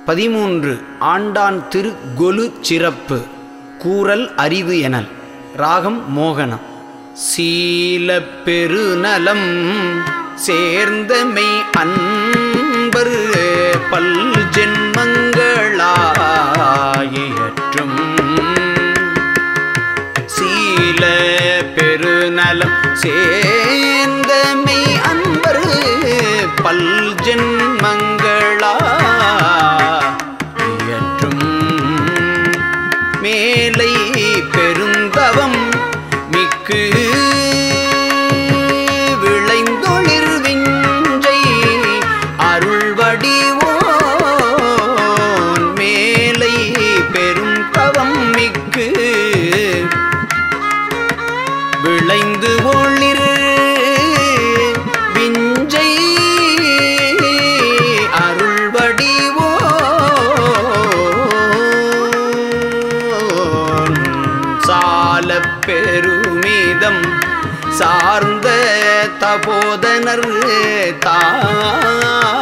பதிமூன்று ஆண்டான் திரு கொலு சிறப்பு கூறல் அறிவு எனல் ராகம் மோகனம் சீல பெருநலம் சேர்ந்தமை அன்பர் பல் ஜென்மங்களாயிற்றும் சீல பெருநலம் சேர்ந்தமை அன்பர் பல் ஜென்மங்களா இயற்றும் மேலை பெருந்தவம் மிக்கு விளைந்தொளிர் விஞ்சை அருள்வடிவோன் மேலை பெரும் தவம் மிக்கு விளைந்து ஒளிர் விஞ்சை அருள்வடிவோன் சால பெருமிதம் சார்ந்த தபோதனர் தாமே